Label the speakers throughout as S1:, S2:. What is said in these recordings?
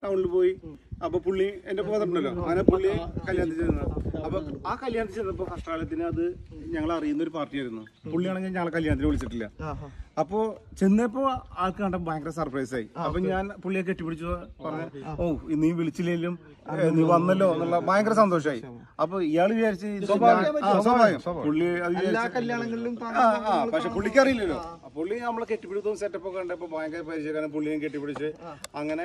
S1: ടൗണിൽ പോയി അപ്പൊ പുള്ളി എന്റെ ഒപ്പം വന്നിട്ടുണ്ടല്ലോ അങ്ങനെ പുള്ളി കല്യാണത്തിൽ ചെന്നു അപ്പൊ ആ കല്യാണത്തിൽ ചെന്നപ്പോ ഫസ്റ്റ് കാലത്തിന് അത് ഞങ്ങൾ അറിയുന്ന ഒരു പാർട്ടിയായിരുന്നു പുള്ളിയാണെങ്കിൽ ഞങ്ങളെ കല്യാണത്തിന് വിളിച്ചിട്ടില്ല അപ്പോ ചെന്നപ്പോ ആൾക്ക് കണ്ട ഭയങ്കര സർപ്രൈസ് ആയി അപ്പൊ ഞാൻ പുള്ളിയെ കെട്ടിപ്പിടിച്ചു പറഞ്ഞു ഓ നീ വിളിച്ചില്ലെങ്കിലും ഏ, നീ വന്നല്ലോ എന്നുള്ള ഭയങ്കര സന്തോഷമായി അപ്പൊ ഇയാള് വിചാരിച്ച് ഇത് ഞാൻ- ആ, സ്വാഭാവികം പുള്ളി അത്
S2: എല്ലാ
S1: വിചാരിച്ച്
S2: കല്യാണങ്ങളിലും
S1: ആ, ആ, പക്ഷെ പുള്ളിക്ക് അറിയില്ലല്ലോ ആ, പുള്ളി നമ്മളെ കെട്ടിപ്പിടുത്തവും സെറ്റപ്പ് ഒക്കെ കണ്ടപ്പോ ഭയങ്കര പരിചയക്കാരൻ പുള്ളിനെ കെട്ടിപ്പിടിച്ച് അങ്ങനെ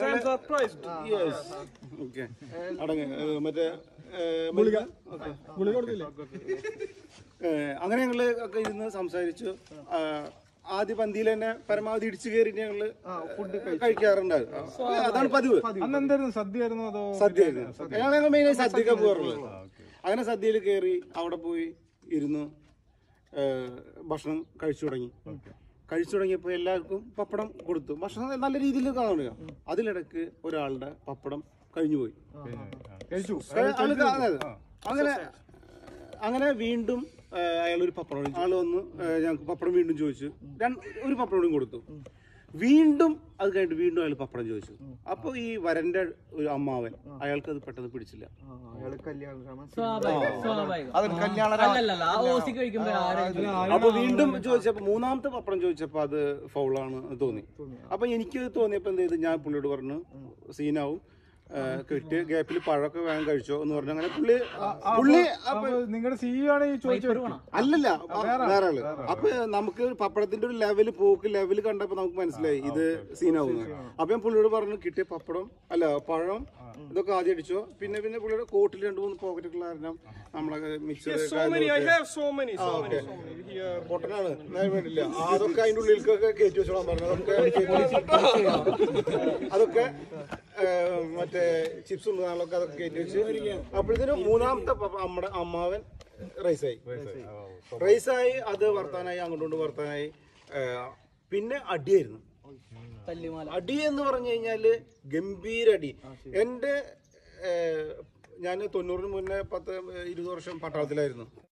S1: ഓക്കെ അടങ്ങ് ഏ, മറ്റേ ഏ, മരുന്ന്? Okay. ഏ, അങ്ങനെ ഞങ്ങള് ഒക്കെ ഇരുന്ന് സംസാരിച്ചു ആ, ആദ്യ പന്തിയിൽ തന്നെ പരമാവധി ഇടിച്ചു കയറി ഞങ്ങള് കഴിക്കാറുണ്ടായിരുന്നു ആ, അതാണ് പതിവ്
S3: അന്ന് എന്തായിരുന്നു സദ്യ ആയിരുന്നു അതോ
S1: സദ്യ ഞങ്ങൾ മെയിനായി സദ്യക്ക് പോകാറുള്ളത് അങ്ങനെ സദ്യയിൽ കയറി അവിടെ പോയി ഇരുന്നു ഏ, ഭക്ഷണം കഴിച്ചു തുടങ്ങി കഴിച്ചു തുടങ്ങിയപ്പോൾ എല്ലാവർക്കും പപ്പടം കൊടുത്തു ഭക്ഷണം നല്ല രീതിയിൽ കാണുക അതിലിടക്ക് ഒരാളുടെ പപ്പടം കഴിഞ്ഞു പോയി
S3: കഴിച്ചു
S1: ആള് കാ- അതെ, അതെ. അങ്ങനെ അങ്ങനെ വീണ്ടും അയാൾ ഒരു പപ്പടം കൊടുത്തു. ആള് വന്ന് ഏ, ഞങ്ങൾക്ക് പപ്പടം വീണ്ടും ചോദിച്ചു രണ്ട് ഒരു പപ്പടം കൂടി കൊടുത്തു വീണ്ടും അത് കഴിഞ്ഞിട്ട് വീണ്ടും അയാൾ പപ്പടം ചോദിച്ചു അപ്പൊ ഈ വരന്റെ ഒരു അമ്മാവൻ അയാൾക്ക് അത് പെട്ടെന്ന് പിടിച്ചില്ല
S2: അയാള് കല്യാണം
S4: സ്വാഭാവികം സ്വാഭാവികം
S1: അത് കല്യാണ
S4: അല്ലല്ല ആ ഓസി കഴിക്കുമ്പോ ആരും
S1: അപ്പൊ വീണ്ടും ചോദിച്ചപ്പോ മൂന്നാമത്തെ പപ്പടം ചോദിച്ചപ്പോ അത് ഫൗളാണ് തോന്നി അപ്പൊ എനിക്ക് തോന്നിയപ്പോ എന്ത് ചെയ്തു ഞാൻ പുള്ളിയോട് പറഞ്ഞു സീനാവും ഏ, കെട്ടിയ ഗ്യാപ്പിൽ പഴമൊക്കെ വേഗം കഴിച്ചോ എന്ന് പറഞ്ഞു അങ്ങനെ പുള്ളി പുള്ളി അപ്പൊ
S3: നിങ്ങളുടെ സിഇഒ ആണ് ഈ ചോദിച്ചത്
S1: അല്ലല്ല ആ, വേറെ ആള് അപ്പൊ നമുക്ക് പപ്പടത്തിന്റെ ഒരു ലെവല് പോക്ക് ലെവല് കണ്ടപ്പോ നമുക്ക് മനസ്സിലായി ഇത് സീനാവുന്നു അപ്പൊ ഞാൻ പുള്ളിയോട് പറഞ്ഞു കിട്ടിയ പപ്പടം അല്ല പഴം ഇതൊക്കെ ആദ്യം അടിച്ചോ പിന്നെ പിന്നെ പുള്ളിയുടെ കോട്ടിൽ രണ്ട് മൂന്ന് പോക്കറ്റുള്ള കാരണം നമ്മളെ മിക്സർ പൊട്ടനാണ് ഞാൻ വേണ്ടില്ല അതൊക്കെ അതിന്റെ ഉള്ളിലേക്കൊക്കെ കയറ്റി വെച്ചോളാൻ പറഞ്ഞു അതൊക്കെ അതൊക്കെ ഏ, മറ്റേ ചിപ്സ് ഉള്ളതൊക്കെ അതൊക്കെ കയറ്റി വെച്ച് അപ്പോഴത്തേനും മൂന്നാമത്തെ പപ്പ- നമ്മുടെ അമ്മാവൻ റൈസായി റൈസായി അത് വർത്താനായി അങ്ങോട്ട് വർത്താനായി ഏ, പിന്നെ അടിയായിരുന്നു
S4: തല്ലിമാല
S1: അടി എന്ന് പറഞ്ഞു കഴിഞ്ഞാല് ഗംഭീര അടി എന്റെ ഞാൻ തൊണ്ണൂറിന് മുന്നേ പത്ത് ഇരുപത് വർഷം പട്ടാളത്തിലായിരുന്നു